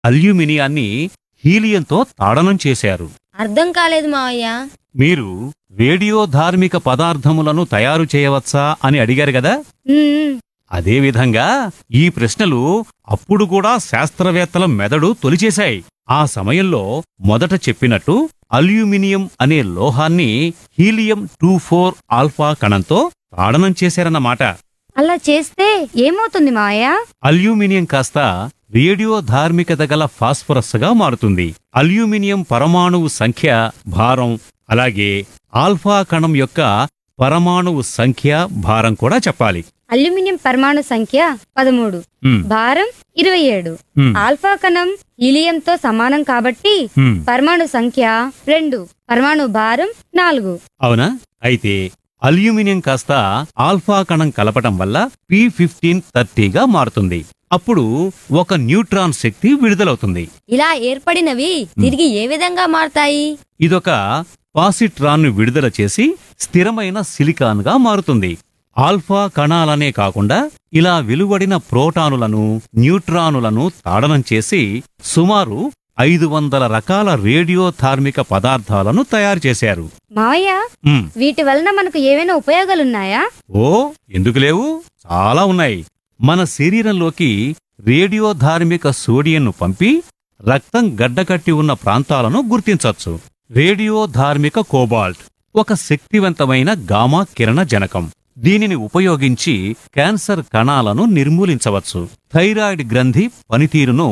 అల్యూమినియాన్ని హీలియంతో తాడనం చేశారు అర్థం కాలేదు మావయ్య మీరు రేడియో ధార్మిక పదార్థములను తయారు చేయవచ్చా అని అడిగారు కదా ఉమ్, అదేవిధంగా ఈ ప్రశ్నలు అప్పుడు కూడా శాస్త్రవేత్తల మెదడు తొలిచేశాయి ఆ సమయంలో మొదట చెప్పినట్టు అల్యూమినియం అనే లోహాన్ని హీలియం టూ ఫోర్ ఆల్ఫా కణంతో తాడనం చేశారన్నమాట అలా చేస్తే ఏమవుతుంది మావయ్య అల్యూమినియం కాస్త రేడియో ధార్మికత గల ఫాస్ఫరస్ గా మారుతుంది అల్యూమినియం పరమాణువు సంఖ్య భారం అలాగే ఆల్ఫా కణం యొక్క పరమాణువు సంఖ్య భారం కూడా చెప్పాలి అల్యూమినియం పరమాణు సంఖ్య పదమూడు ఉమ్, భారం ఇరవై ఏడు ఉమ్, ఆల్ఫా కణం హీలియంతో సమానం కాబట్టి ఉమ్. పరమాణు సంఖ్య రెండు పరమాణు భారం నాలుగు అవునా అయితే అల్యూమినియం కాస్త ఆల్ఫా కణం కలపటం వల్ల పి ఫిఫ్టీన్ థర్టీగా మారుతుంది అప్పుడు ఒక న్యూట్రాన్ శక్తి విడుదలవుతుంది ఇలా ఏర్పడినవి తిరిగి ఏ విధంగా మారతాయి ఇదొక పాసిట్రాన్ను విడుదల చేసి స్థిరమైన సిలికాన్గా మారుతుంది ఆల్ఫా కణాలనే కాకుండా ఇలా వెలువడిన ప్రోటానులను న్యూట్రానులను తాడనం చేసి సుమారు ఐదు వందల రకాల రేడియో ధార్మిక పదార్థాలను తయారు చేశారు మావయ్య ఉమ్, వీటి వలన మనకు ఏవైనా ఉపయోగాలున్నాయా ఓ ఎందుకు లేవు చాలా ఉన్నాయి మన శరీరంలోకి రేడియో ధార్మిక సోడియంను పంపి రక్తం గడ్డకట్టి ఉన్న ప్రాంతాలను గుర్తించవచ్చు రేడియో ధార్మిక కోబాల్ట్ ఒక శక్తివంతమైన గామా కిరణ జనకం దీనిని ఉపయోగించి క్యాన్సర్ కణాలను నిర్మూలించవచ్చు థైరాయిడ్ గ్రంథి పనితీరును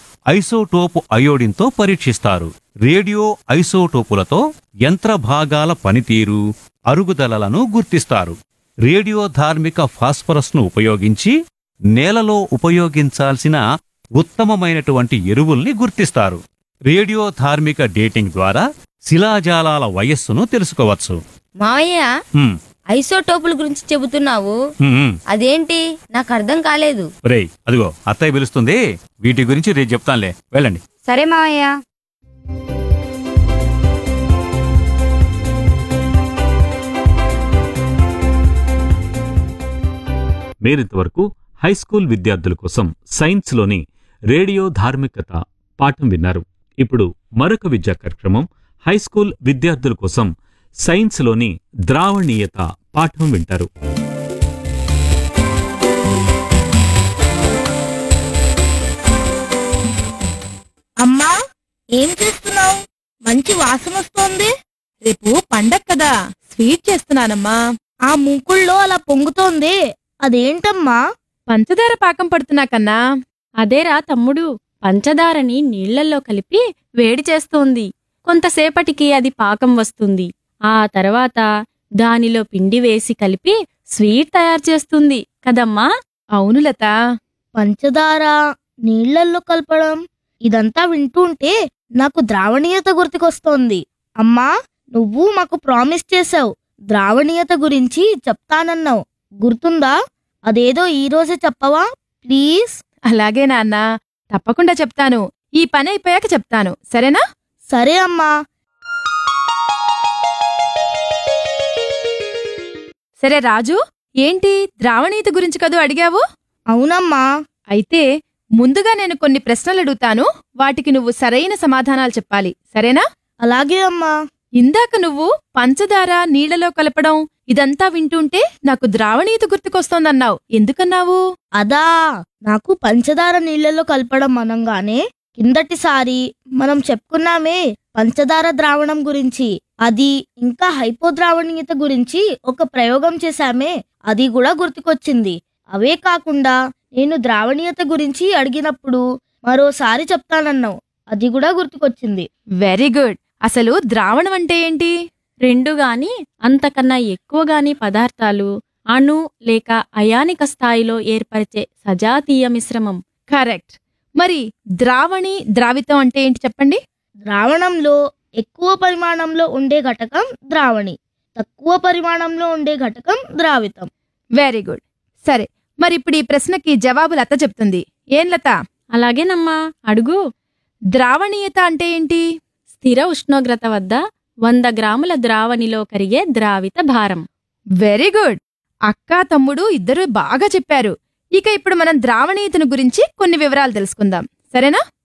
ఐసోటోపు అయోడిన్తో పరీక్షిస్తారు రేడియో ఐసోటోపులతో యంత్ర భాగాల పనితీరు అరుగుదలలను గుర్తిస్తారు రేడియో ధార్మిక ఫాస్ఫరస్ను ఉపయోగించి నేలలో ఉపయోగించాల్సిన ఉత్తమమైనటువంటి ఎరువుల్ని గుర్తిస్తారు రేడియో ధార్మిక డేటింగ్ ద్వారా శిలాజాలాల వయస్సును తెలుసుకోవచ్చు మావయ్య హ్మ్, ఐసోటోపుల గురించి చెబుతున్నావు హ్మ్, హ్మ్. అదేంటి నాకు అర్థం కాలేదు రేయ్ అదిగో అత్తయ్య పిలుస్తుంది వీటి గురించి రేపు చెప్తానులే వెళ్ళండి సరే మావయ్య మీరింతవరకు హైస్కూల్ విద్యార్థుల కోసం సైన్స్లోని రేడియో ధార్మికత పాఠం విన్నారు ఇప్పుడు మరొక విద్యా కార్యక్రమం హైస్కూల్ విద్యార్థుల కోసం సైన్స్లోని ద్రావణీయత పాఠం వింటారు అమ్మా ఏం చేస్తున్నావు మంచి వాసన వస్తోంది రేపు పండగ కదా స్వీట్ చేస్తున్నానమ్మా ఆ మూకుళ్ళో అలా పొంగుతోంది అదేంటమ్మా పంచదార పాకం పడుతున్నా కన్నా అదేరా తమ్ముడు పంచదారని నీళ్లల్లో కలిపి వేడి చేస్తోంది కొంతసేపటికి అది పాకం వస్తుంది ఆ తర్వాత దానిలో పిండి వేసి కలిపి స్వీట్ తయారు చేస్తుంది కదమ్మా అవును లత పంచదార నీళ్లల్లో కలపడం ఇదంతా వింటుంటే నాకు ద్రావణీయత గుర్తుకొస్తోంది అమ్మా నువ్వు మాకు ప్రామిస్ చేసావు ద్రావణీయత గురించి చెప్తానన్నావు గుర్తుందా అదేదో ఈ రోజే చెప్పవా ప్లీజ్ అలాగే నాన్న తప్పకుండా చెప్తాను ఈ పని అయిపోయాక చెప్తాను సరేనా సరే అమ్మా సరే రాజు ఏంటి ద్రావణీయత గురించి కదూ అడిగావు అవునమ్మా అయితే ముందుగా నేను కొన్ని ప్రశ్నలు అడుగుతాను వాటికి నువ్వు సరైన సమాధానాలు చెప్పాలి సరేనా అలాగే అమ్మా ఇందాక నువ్వు పంచదార నీళ్లలో కలపడం ఇదంతా వింటుంటే నాకు ద్రావణీయత గుర్తుకొస్తోందన్నావు ఎందుకన్నావు అదా నాకు పంచదార నీళ్లలో కలపడం అనంగానే కిందటిసారి మనం చెప్పుకున్నామే పంచదార ద్రావణం గురించి అది ఇంకా హైపోద్రావణీయత గురించి ఒక ప్రయోగం చేశామే అది కూడా గుర్తుకొచ్చింది అవే కాకుండా నేను ద్రావణీయత గురించి అడిగినప్పుడు మరోసారి చెప్తానన్నావు అది కూడా గుర్తుకొచ్చింది వెరీ గుడ్ అసలు ద్రావణం అంటే ఏంటి రెండు గాని అంతకన్నా ఎక్కువ గాని పదార్థాలు అణు లేక అయానిక స్థాయిలో ఏర్పరిచే సజాతీయ మిశ్రమం కరెక్ట్ మరి ద్రావణి ద్రావితం అంటే ఏంటి చెప్పండి ద్రావణంలో ఎక్కువ పరిమాణంలో ఉండే ఘటకం ద్రావణి తక్కువ పరిమాణంలో ఉండే ఘటకం ద్రావితం వెరీ గుడ్ సరే మరి ఇప్పుడు ఈ ప్రశ్నకి జవాబు లత చెప్తుంది ఏం లత అలాగేనమ్మా అడుగు ద్రావణీయత అంటే ఏంటి స్థిర ఉష్ణోగ్రత వద్ద వంద గ్రాముల ద్రావణిలో కరిగే ద్రావిత భారం వెరీ గుడ్ అక్క తమ్ముడు ఇద్దరు బాగా చెప్పారు ఇక ఇప్పుడు మనం ద్రావణీయతను గురించి కొన్ని వివరాలు తెలుసుకుందాం సరేనా